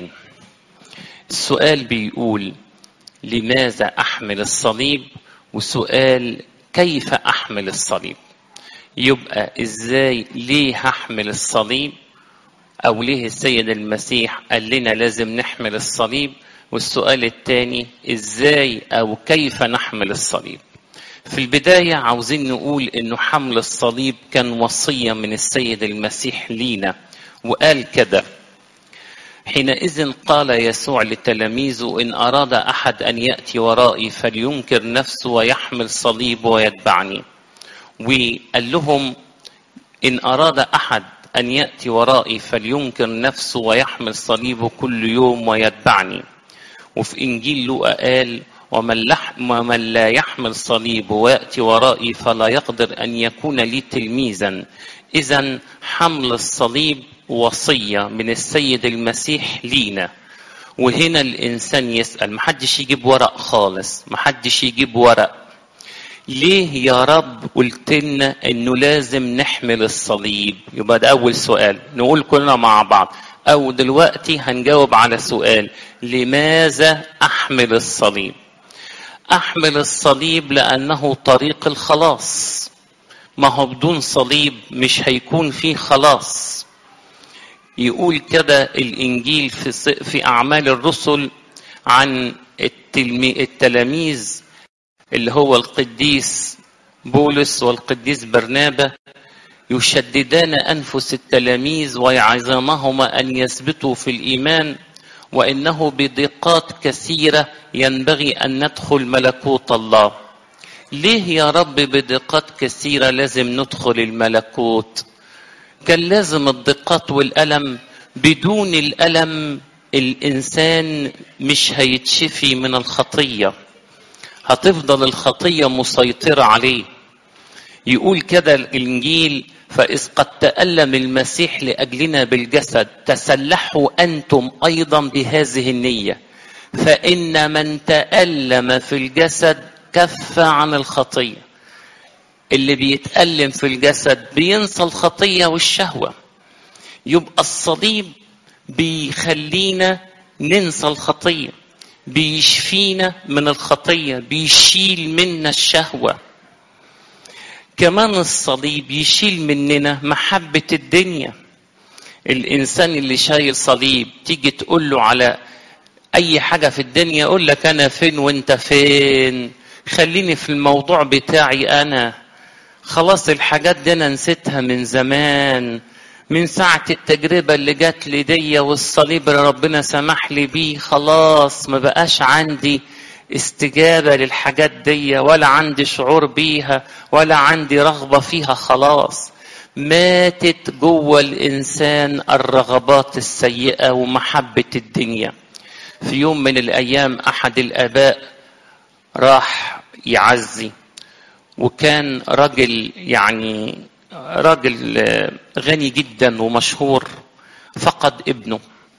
السؤال بيقول لماذا احمل الصليب وسؤال كيف احمل الصليب يبقى ازاي ليه هحمل الصليب او ليه السيد المسيح قال لنا لازم نحمل الصليب والسؤال الثاني ازاي او كيف نحمل الصليب في البداية عاوزين نقول انه حمل الصليب كان وصية من السيد المسيح لينا وقال كده حينئذ قال يسوع لتلاميذه إن أراد أحد أن يأتي ورائي فلينكر نفسه ويحمل صليب ويتبعني وقال لهم إن أراد أحد أن يأتي ورائي فلينكر نفسه ويحمل صليبه كل يوم ويتبعني وفي إنجيل لوقا قال ومن, لح ومن لا يحمل صليبه ويأتي ورائي فلا يقدر أن يكون لي تلميذا إذا حمل الصليب وصية من السيد المسيح لينا وهنا الإنسان يسأل محدش يجيب ورق خالص محدش يجيب ورق ليه يا رب قلت لنا انه لازم نحمل الصليب يبقى ده اول سؤال نقول كلنا مع بعض او دلوقتي هنجاوب على سؤال لماذا احمل الصليب احمل الصليب لانه طريق الخلاص ما هو بدون صليب مش هيكون فيه خلاص يقول كده الانجيل في في اعمال الرسل عن التلاميذ اللي هو القديس بولس والقديس برنابا يشددان انفس التلاميذ ويعظمهما ان يثبتوا في الايمان وانه بضيقات كثيره ينبغي ان ندخل ملكوت الله ليه يا رب بضيقات كثيره لازم ندخل الملكوت كان لازم الضيقات والالم بدون الالم الانسان مش هيتشفي من الخطيه هتفضل الخطيه مسيطره عليه يقول كده الانجيل فاذ قد تالم المسيح لاجلنا بالجسد تسلحوا انتم ايضا بهذه النيه فان من تالم في الجسد كف عن الخطيه اللي بيتالم في الجسد بينسى الخطيه والشهوه يبقى الصليب بيخلينا ننسى الخطيه بيشفينا من الخطيه بيشيل منا الشهوه كمان الصليب يشيل مننا محبه الدنيا الانسان اللي شايل صليب تيجي تقول له على اي حاجه في الدنيا يقول لك انا فين وانت فين خليني في الموضوع بتاعي انا خلاص الحاجات دي انا نسيتها من زمان من ساعة التجربة اللي جات لي دي والصليب اللي ربنا سمح لي بيه خلاص ما بقاش عندي استجابة للحاجات دي ولا عندي شعور بيها ولا عندي رغبة فيها خلاص ماتت جوه الإنسان الرغبات السيئة ومحبة الدنيا في يوم من الأيام أحد الآباء راح يعزي وكان راجل يعني راجل غني جدا ومشهور فقد ابنه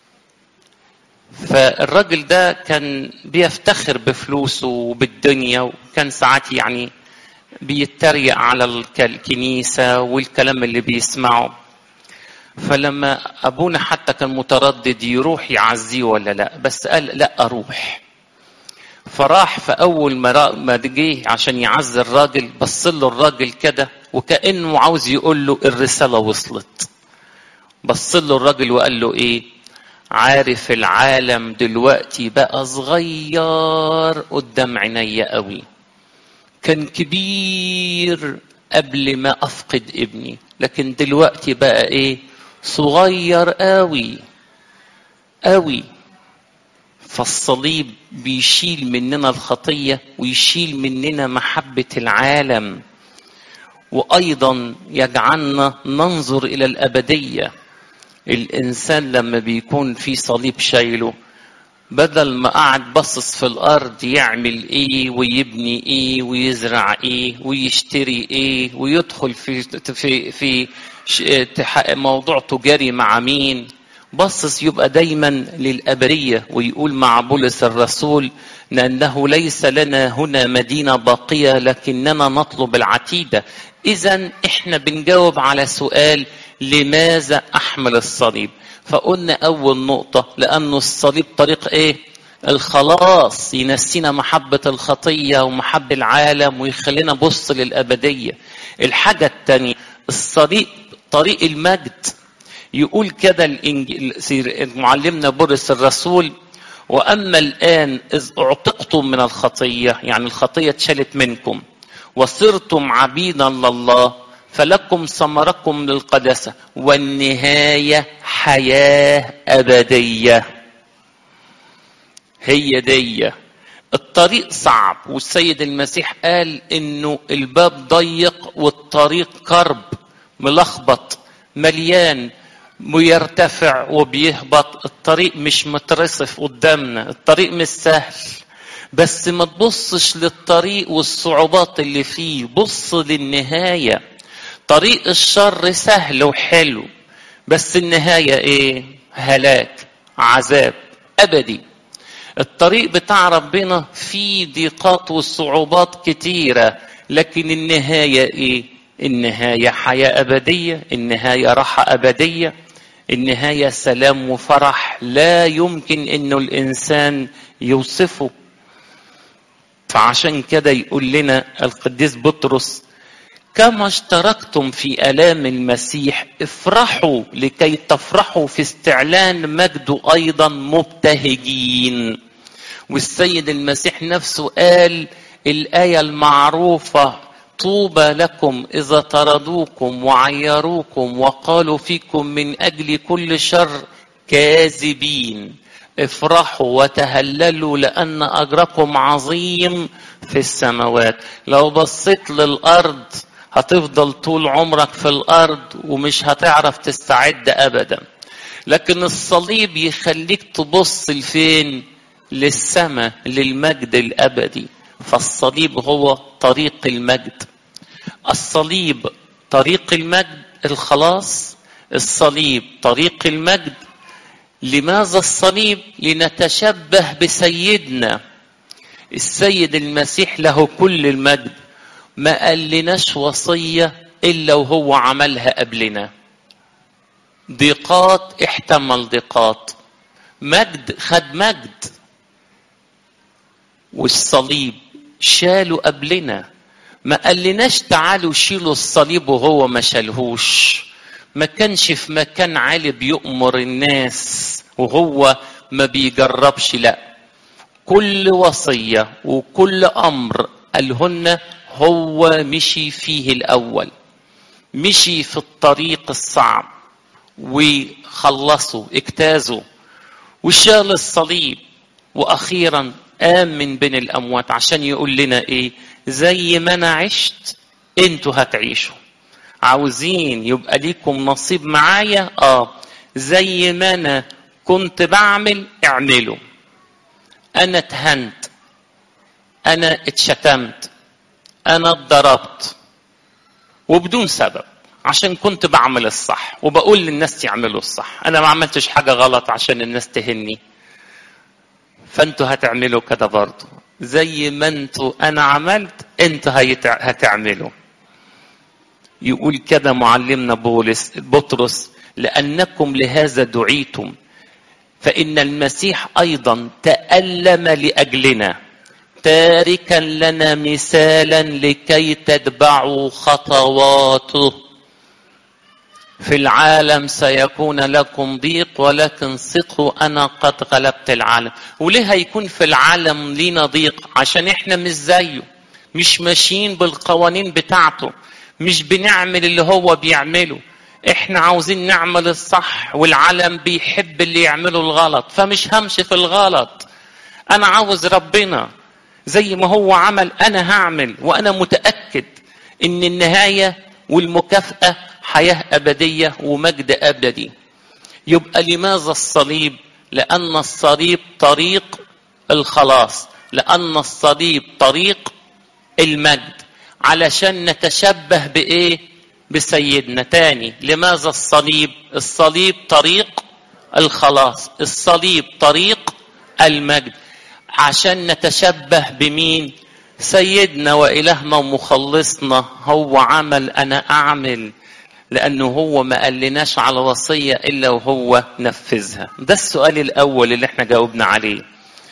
فالراجل ده كان بيفتخر بفلوسه وبالدنيا وكان ساعات يعني بيتريق على الكنيسة والكلام اللي بيسمعه فلما أبونا حتى كان متردد يروح يعزيه ولا لا بس قال لا أروح فراح في أول ما جه عشان يعزي الراجل بص له الراجل كده وكأنه عاوز يقول له الرسالة وصلت بص له الراجل وقال له إيه عارف العالم دلوقتي بقى صغير قدام عينيا قوي كان كبير قبل ما افقد ابني لكن دلوقتي بقى ايه صغير قوي قوي فالصليب بيشيل مننا الخطيه ويشيل مننا محبه العالم وايضا يجعلنا ننظر الى الابديه الانسان لما بيكون في صليب شايله بدل ما قعد باصص في الارض يعمل ايه ويبني ايه ويزرع ايه ويشتري ايه ويدخل في في في موضوع تجاري مع مين بصص يبقى دايما للابريه ويقول مع بولس الرسول لانه ليس لنا هنا مدينه باقيه لكننا نطلب العتيده اذا احنا بنجاوب على سؤال لماذا احمل الصليب فقلنا اول نقطه لانه الصليب طريق ايه الخلاص ينسينا محبة الخطية ومحبة العالم ويخلينا بص للأبدية الحاجة التانية الصليب طريق المجد يقول كده الإنجيل معلمنا بولس الرسول وأما الآن إذ أعتقتم من الخطية يعني الخطية اتشالت منكم وصرتم عبيدا لله فلكم ثمركم للقداسة والنهاية حياة أبدية هي دي الطريق صعب والسيد المسيح قال انه الباب ضيق والطريق كرب ملخبط مليان ويرتفع وبيهبط الطريق مش مترصف قدامنا الطريق مش سهل بس ما تبصش للطريق والصعوبات اللي فيه بص للنهاية طريق الشر سهل وحلو بس النهاية ايه هلاك عذاب أبدي الطريق بتاع ربنا فيه ضيقات وصعوبات كتيرة لكن النهاية ايه النهاية حياة أبدية النهاية راحة أبدية النهاية سلام وفرح لا يمكن انه الانسان يوصفه فعشان كده يقول لنا القديس بطرس كما اشتركتم في الام المسيح افرحوا لكي تفرحوا في استعلان مجده ايضا مبتهجين والسيد المسيح نفسه قال الايه المعروفه طوبى لكم اذا طردوكم وعيروكم وقالوا فيكم من اجل كل شر كاذبين افرحوا وتهللوا لان اجركم عظيم في السماوات لو بصيت للارض هتفضل طول عمرك في الارض ومش هتعرف تستعد ابدا لكن الصليب يخليك تبص لفين للسماء للمجد الابدي فالصليب هو طريق المجد الصليب طريق المجد الخلاص الصليب طريق المجد لماذا الصليب لنتشبه بسيدنا السيد المسيح له كل المجد ما قال لناش وصية إلا وهو عملها قبلنا ضيقات احتمل ضيقات مجد خد مجد والصليب شالوا قبلنا ما قالناش تعالوا شيلوا الصليب وهو ما شالهوش ما كانش في مكان عالي بيؤمر الناس وهو ما بيجربش لا كل وصية وكل أمر قالهن هو مشي فيه الأول مشي في الطريق الصعب وخلصوا اجتازوا وشال الصليب وأخيرا قام من بين الأموات عشان يقول لنا إيه زي ما أنا عشت انتوا هتعيشوا عاوزين يبقى ليكم نصيب معايا اه زي ما انا كنت بعمل اعملوا انا اتهنت انا اتشتمت انا اتضربت وبدون سبب عشان كنت بعمل الصح وبقول للناس يعملوا الصح انا ما عملتش حاجه غلط عشان الناس تهني فانتوا هتعملوا كده برضه زي ما انتوا انا عملت انتوا هتعملوا يقول كده معلمنا بولس بطرس لانكم لهذا دعيتم فان المسيح ايضا تالم لاجلنا تاركا لنا مثالا لكي تتبعوا خطواته في العالم سيكون لكم ضيق ولكن ثقوا انا قد غلبت العالم وليه هيكون في العالم لينا ضيق عشان احنا مش زيه مش ماشيين بالقوانين بتاعته مش بنعمل اللي هو بيعمله احنا عاوزين نعمل الصح والعالم بيحب اللي يعمله الغلط فمش همشي في الغلط انا عاوز ربنا زي ما هو عمل انا هعمل وانا متاكد ان النهايه والمكافاه حياه ابديه ومجد ابدي يبقى لماذا الصليب لان الصليب طريق الخلاص لان الصليب طريق المجد علشان نتشبه بايه بسيدنا تاني لماذا الصليب الصليب طريق الخلاص الصليب طريق المجد عشان نتشبه بمين سيدنا والهنا ومخلصنا هو عمل انا اعمل لأنه هو ما قالناش على وصية إلا وهو نفذها ده السؤال الأول اللي احنا جاوبنا عليه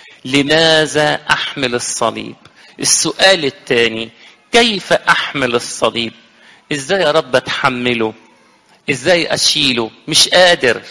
لماذا أحمل الصليب السؤال الثاني كيف أحمل الصليب إزاي يا رب أتحمله إزاي أشيله مش قادر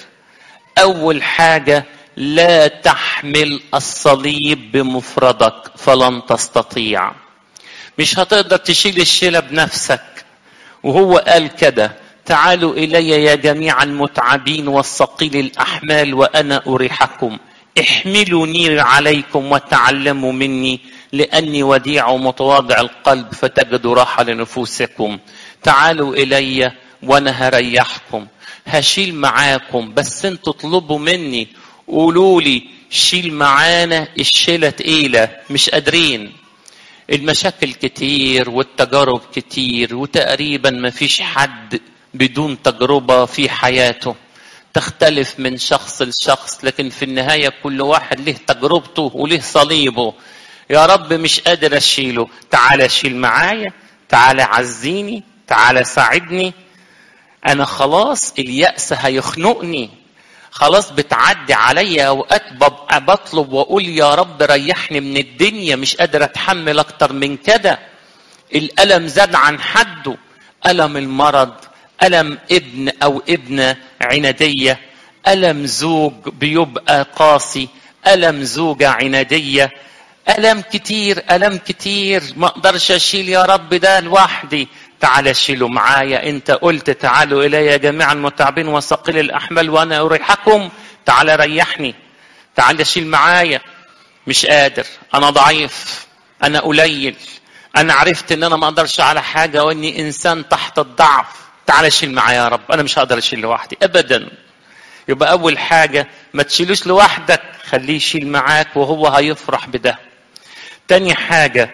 أول حاجة لا تحمل الصليب بمفردك فلن تستطيع مش هتقدر تشيل الشيلة بنفسك وهو قال كده تعالوا إلي يا جميع المتعبين والثقيل الأحمال وأنا أريحكم احملوا نير عليكم وتعلموا مني لأني وديع ومتواضع القلب فتجدوا راحة لنفوسكم تعالوا إلي وأنا هريحكم هشيل معاكم بس انتوا اطلبوا مني قولوا لي شيل معانا الشيلة تقيلة مش قادرين المشاكل كتير والتجارب كتير وتقريبا ما فيش حد بدون تجربة في حياته تختلف من شخص لشخص لكن في النهاية كل واحد له تجربته وله صليبه يا رب مش قادر أشيله تعالى شيل معايا تعالى عزيني تعالى ساعدني أنا خلاص اليأس هيخنقني خلاص بتعدي عليا اوقات ببقى بطلب واقول يا رب ريحني من الدنيا مش قادر اتحمل اكتر من كده الالم زاد عن حده الم المرض الم ابن او ابنه عناديه الم زوج بيبقى قاسي الم زوجه عناديه الم كتير الم كتير ما اقدرش اشيل يا رب ده لوحدي تعال شيلوا معايا انت قلت تعالوا الي جميعا المتعبين وثقيل الاحمال وانا اريحكم تعال ريحني تعال شيل معايا مش قادر انا ضعيف انا قليل انا عرفت ان انا ما اقدرش على حاجه واني انسان تحت الضعف تعال شيل معايا يا رب انا مش هقدر اشيل لوحدي ابدا يبقى اول حاجه ما تشيلوش لوحدك خليه يشيل معاك وهو هيفرح بده تاني حاجه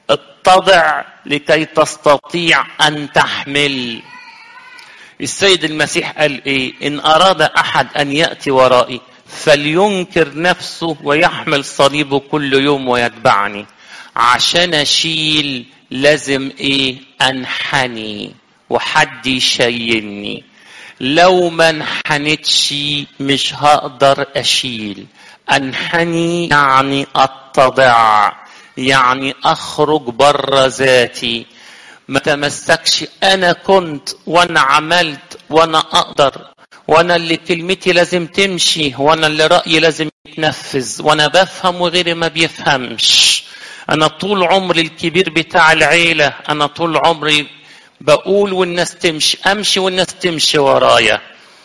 اتضع لكي تستطيع ان تحمل السيد المسيح قال ايه ان اراد احد ان ياتي ورائي فلينكر نفسه ويحمل صليبه كل يوم ويتبعني عشان اشيل لازم ايه انحني وحد يشيلني لو ما انحنتش مش هقدر اشيل انحني يعني اتضع يعني اخرج بره ذاتي ما تمسكش انا كنت وانا عملت وانا اقدر وانا اللي كلمتي لازم تمشي وانا اللي رايي لازم يتنفذ وانا بفهم وغيري ما بيفهمش انا طول عمري الكبير بتاع العيله انا طول عمري بقول والناس تمشي امشي والناس تمشي ورايا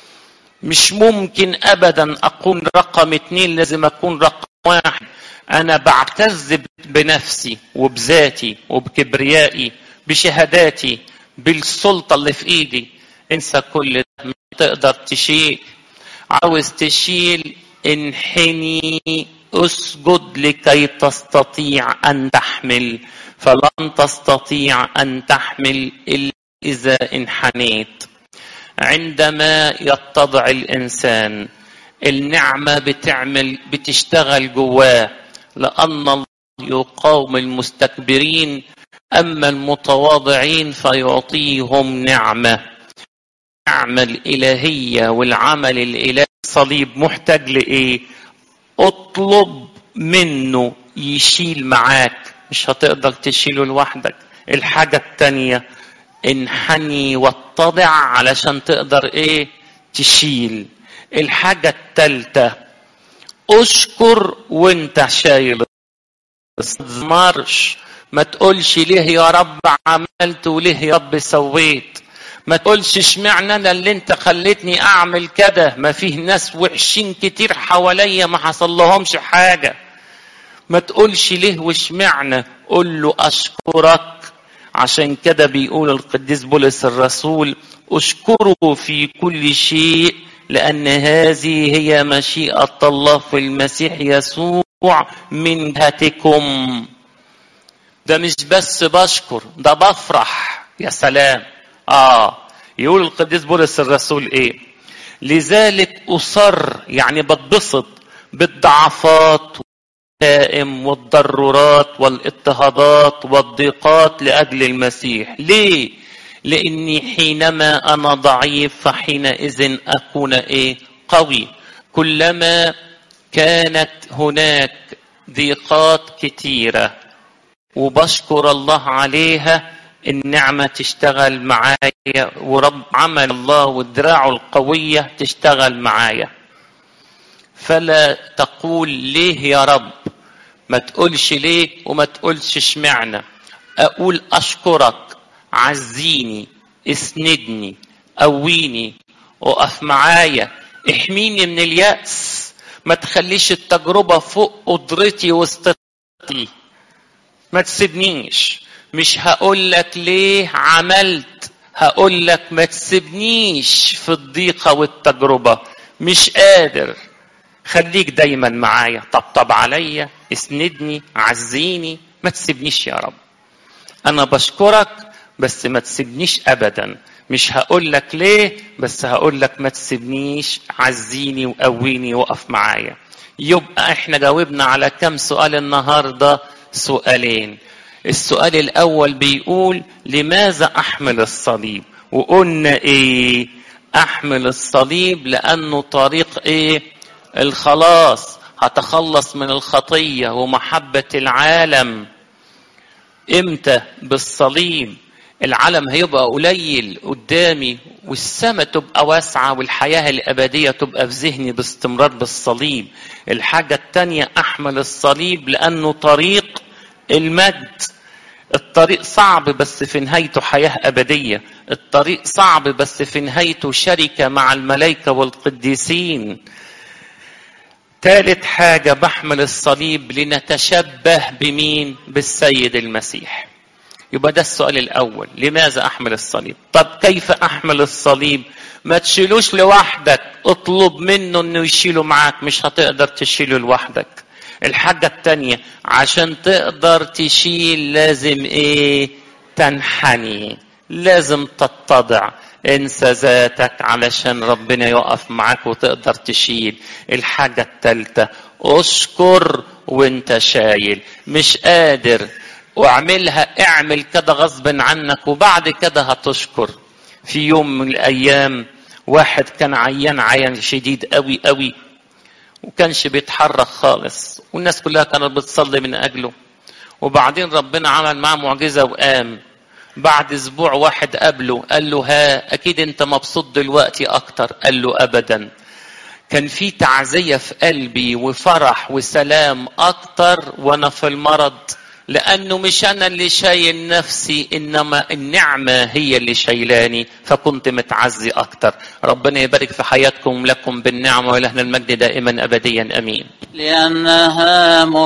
مش ممكن ابدا اكون رقم اتنين لازم اكون رقم واحد انا بعتز بنفسي وبذاتي وبكبريائي بشهاداتي بالسلطة اللي في ايدي انسى كل ده مش تقدر تشيل عاوز تشيل انحني اسجد لكي تستطيع ان تحمل فلن تستطيع ان تحمل الا اذا انحنيت عندما يتضع الانسان النعمه بتعمل بتشتغل جواه لان الله يقاوم المستكبرين اما المتواضعين فيعطيهم نعمه النعمه الالهيه والعمل الالهي الصليب محتاج لايه اطلب منه يشيل معاك مش هتقدر تشيله لوحدك الحاجه التانيه انحني واتضع علشان تقدر ايه تشيل الحاجة التالتة اشكر وانت شايل مارش ما تقولش ليه يا رب عملت وليه يا رب سويت ما تقولش اشمعنى انا اللي انت خلتني اعمل كده ما فيه ناس وحشين كتير حواليا ما حصل لهمش حاجه ما تقولش ليه واشمعنى قول له اشكرك عشان كده بيقول القديس بولس الرسول اشكروا في كل شيء لأن هذه هي مشيئة الله في المسيح يسوع من جهتكم ده مش بس بشكر ده بفرح يا سلام آه يقول القديس بولس الرسول إيه لذلك أصر يعني بتبسط بالضعفات والدائم والضرورات والاضطهادات والضيقات لأجل المسيح ليه لاني حينما انا ضعيف فحينئذ اكون ايه قوي كلما كانت هناك ضيقات كتيره وبشكر الله عليها النعمة تشتغل معايا ورب عمل الله ودراعه القوية تشتغل معايا فلا تقول ليه يا رب ما تقولش ليه وما تقولش اشمعنى اقول اشكرك عزيني اسندني قويني وقف معايا احميني من اليأس ما تخليش التجربة فوق قدرتي واستطاعتي ما تسيبنيش مش هقول لك ليه عملت هقول لك ما تسيبنيش في الضيقة والتجربة مش قادر خليك دايما معايا طبطب عليا اسندني عزيني ما تسيبنيش يا رب انا بشكرك بس ما تسيبنيش ابدا مش هقول لك ليه بس هقول لك ما تسيبنيش عزيني وقويني وقف معايا يبقى احنا جاوبنا على كم سؤال النهارده سؤالين السؤال الاول بيقول لماذا احمل الصليب وقلنا ايه احمل الصليب لانه طريق ايه الخلاص هتخلص من الخطيه ومحبه العالم امتى بالصليب العالم هيبقى قليل قدامي والسماء تبقى واسعة والحياة الأبدية تبقى في ذهني باستمرار بالصليب الحاجة التانية أحمل الصليب لأنه طريق المجد الطريق صعب بس في نهايته حياة أبدية الطريق صعب بس في نهايته شركة مع الملائكة والقديسين ثالث حاجة بحمل الصليب لنتشبه بمين بالسيد المسيح يبقى ده السؤال الأول لماذا أحمل الصليب طب كيف أحمل الصليب ما تشيلوش لوحدك اطلب منه انه يشيله معاك مش هتقدر تشيله لوحدك الحاجة التانية عشان تقدر تشيل لازم ايه تنحني لازم تتضع انسى ذاتك علشان ربنا يقف معاك وتقدر تشيل الحاجة التالتة اشكر وانت شايل مش قادر واعملها اعمل كده غصب عنك وبعد كده هتشكر في يوم من الايام واحد كان عيان عيان شديد قوي قوي وكانش بيتحرك خالص والناس كلها كانت بتصلي من اجله وبعدين ربنا عمل معاه معجزه وقام بعد اسبوع واحد قابله قال له ها اكيد انت مبسوط دلوقتي اكتر قال له ابدا كان في تعزيه في قلبي وفرح وسلام اكتر وانا في المرض لانه مش انا اللي شايل نفسي انما النعمه هي اللي شايلاني فكنت متعزي اكتر ربنا يبارك في حياتكم لكم بالنعمه ولهنا المجد دائما ابديا امين لأنها